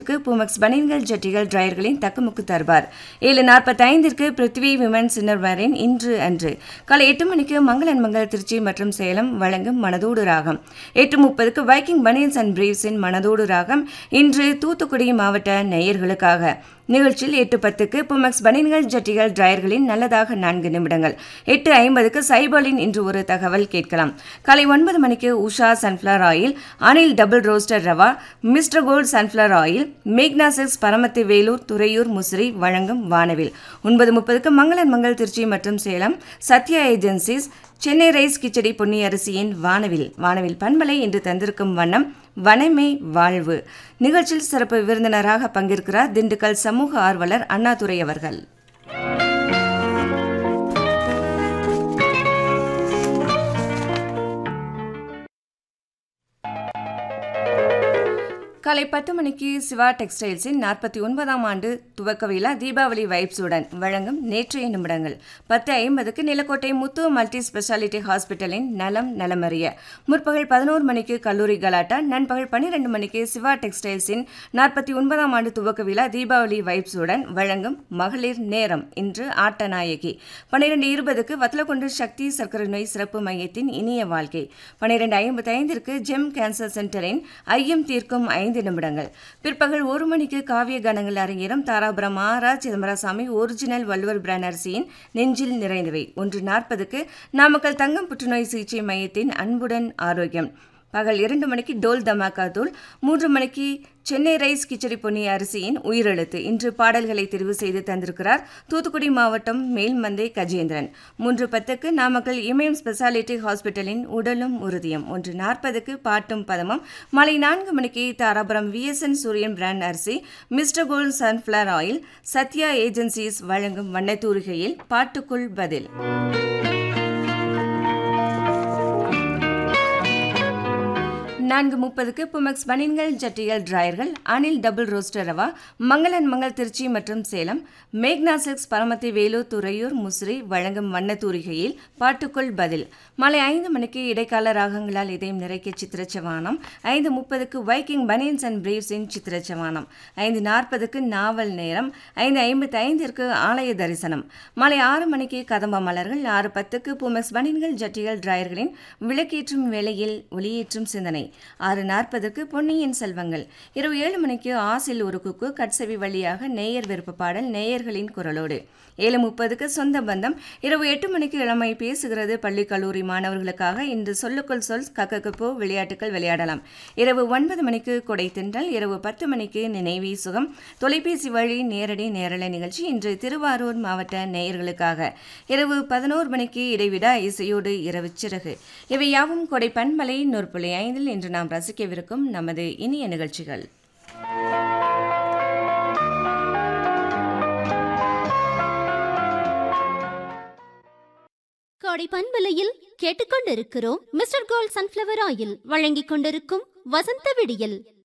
பூமக்ஸ் பனியன்கள் ஜட்டிகள் டிரையர்களின் தக்குமுக்கு தருவார் ஏழு நாற்பத்தைந்திற்கு பிருத்வி விமன்ஸ் இன்னர்வேரின் இன்று அன்று காலை எட்டு மணிக்கு மங்களன் மங்கள் திருச்சி மற்றும் சேலம் வழங்கும் மனதோடு ராகம் எட்டு முப்பதுக்கு வைக்கிங் பனியன்ஸ் அண்ட் பிரீவ்ஸின் மனதோடு ராகம் இன்று தூத்துக்குடி மாவட்ட நேயர்களுக்காக நிகழ்ச்சியில் எட்டு பத்துக்கு புமக்ஸ் பனியன்கள் ஜட்டிகள் டிரையர்களின் நல்லதாக நான்கு நிமிடங்கள் எட்டு ஐம்பதுக்கு சைபாலின் இன்று ஒரு தகவல் கேட்கலாம் காலை ஒன்பது மணிக்கு Usha sunflower oil Anil double roaster rava mister gold sunflower oil Magna six Paramathi Velur Thuraiyur Musiri வழங்கும் வானவில் ஒன்பது முப்பதுக்கு மங்களன் மங்கள் திருச்சி மற்றும் சேலம் சத்யா ஏஜென்சிஸ் சென்னை ரைஸ் கிச்சடி பொன்னி அரிசியின் வானவில் வானவில் பண்பலை இன்று தந்திருக்கும் வண்ணம் வனமே வாழ்வு நிகழ்ச்சியில் சிறப்பு விருந்தினராக பங்கேற்கிறார் திண்டுக்கல் சமூக ஆர்வலர் அண்ணாதுரை அவர்கள் காலை பத்து மணிக்கு சிவா டெக்ஸ்டைல்ஸின் நாற்பத்தி ஒன்பதாம் ஆண்டு துவக்க விழா தீபாவளி வைப்ஸுடன் வழங்கும் நேற்றைய நிமிடங்கள் பத்து ஐம்பதுக்கு நிலக்கோட்டை முத்து மல்டி ஸ்பெஷாலிட்டி ஹாஸ்பிட்டலின் நலம் நலமறிய முற்பகல் பதினோரு மணிக்கு கல்லூரி கலாட்டா நண்பகல் பன்னிரெண்டு மணிக்கு சிவா டெக்ஸ்டைல்ஸின் நாற்பத்தி ஒன்பதாம் ஆண்டு துவக்க விழா தீபாவளி வைப்ஸுடன் வழங்கும் மகளிர் நேரம் இன்று ஆட்டநாயகி பன்னிரெண்டு இருபதுக்கு வத்தலக்குண்டு சக்தி சர்க்கரை நோய் சிறப்பு மையத்தின் இனிய வாழ்க்கை பன்னிரெண்டு ஐம்பத்தி ஐந்திற்கு ஜெம் கேன்சர் சென்டரின் ஐயம் தீர்க்கும் ஐந்து நிமிடங்கள் பிற்பகல் ஒரு மணிக்கு காவிய கணங்கள் அரங்கேறும் தாராபுரம் ஆரா சிதம்பரசாமி ஒரிஜினல் வள்ளுவர் பிராண்ட் அரிசியின் நெஞ்சில் நிறைந்தவை ஒன்று நாற்பதுக்கு நாமக்கல் தங்கம் புற்றுநோய் சிகிச்சை மையத்தின் அன்புடன் ஆரோக்கியம் பகல் இரண்டு மணிக்கு டோல் தமாக்கா தூள் மூன்று மணிக்கு சென்னை ரைஸ் கிச்சடி பொன்னி அரிசியின் உயிரெழுத்து இன்று பாடல்களை தெரிவு செய்து தந்திருக்கிறார் தூத்துக்குடி மாவட்டம் மேல்மந்தை கஜேந்திரன் மூன்று பத்துக்கு நாமக்கல் இமயம் ஸ்பெஷாலிட்டி ஹாஸ்பிட்டலின் உடலும் உறுதியம் ஒன்று நாற்பதுக்கு பாட்டும் பதமும் மாலை நான்கு மணிக்கு தாராபுரம் விஎஸ்என் சூரியன் பிராண்ட் அரிசி mister gold sunflower oil Sathya agencies வழங்கும் வண்ணத்தூரிகையில் பாட்டுக்குள் பதில் நான்கு முப்பதுக்கு புமெக்ஸ் பனின்கள் ஜட்டிகள் டிராயர்கள் அனில் டபுள் ரோஸ்டர் ரவா மங்களன் மங்கள் திருச்சி மற்றும் சேலம் மேக்னா சிக்ஸ் பரமத்தி வேலூர் துறையூர் முசிறி வழங்கும் வண்ணத்தூரிகையில் பாட்டுக்குள் பதில் மாலை ஐந்து மணிக்கு இடைக்கால ராகங்களால் இதயம் நிறைக்க சித்திரச்சவானம் ஐந்து முப்பதுக்கு வைக்கிங் பனியன்ஸ் அண்ட் பிரீவ்ஸின் சித்திரச்சவானம் ஐந்து நாற்பதுக்கு நாவல் நேரம் ஐந்து ஐம்பத்தி ஐந்திற்கு ஆலய தரிசனம் மாலை ஆறு மணிக்கு கதம்ப மலர்கள் ஆறு பத்துக்கு புமெக்ஸ் பனியன்கள் ஜட்டிகள் டிராயர்களின் விளக்கேற்றும் வேளையில் ஒளியேற்றும் சிந்தனை ஆறு நாற்பதுக்கு பொன்னியின் செல்வங்கள் இரவு ஏழு மணிக்கு ஆசில் ஒரு குக்கு கட்செவி வழியாக நேயர் விருப்ப பாடல் நேயர்களின் குரலோடு ஏழு முப்பதுக்கு சொந்த பந்தம் இரவு எட்டு மணிக்கு இளமை பேசுகிறது பள்ளி கல்லூரி மாணவர்களுக்காக இன்று சொல்லுக்குள் சொல் கக்கக்கப்போ விளையாட்டுகள் விளையாடலாம் இரவு ஒன்பது மணிக்கு கொடை தின்றல் இரவு பத்து மணிக்கு நினைவி சுகம் தொலைபேசி வழி நேரடி நேரலை நிகழ்ச்சி இன்று திருவாரூர் மாவட்ட நேயர்களுக்காக இரவு பதினோரு மணிக்கு இடைவிடா இசையோடு இரவு சிறகு இவை யாவும் கொடை பண்பலை நூற்புள்ளி ஐந்தில் இன்று நாம் ரசிக்கவிருக்கும் நமது இனிய நிகழ்ச்சிகள் கோடை பண்பலையில் கேட்டுக்கொண்டிருக்கிறோம் மிஸ்டர் கோல்ட் சன்ஃப்ளவர் ஆயில் வழங்கிக் கொண்டிருக்கும் வசந்த விடியல்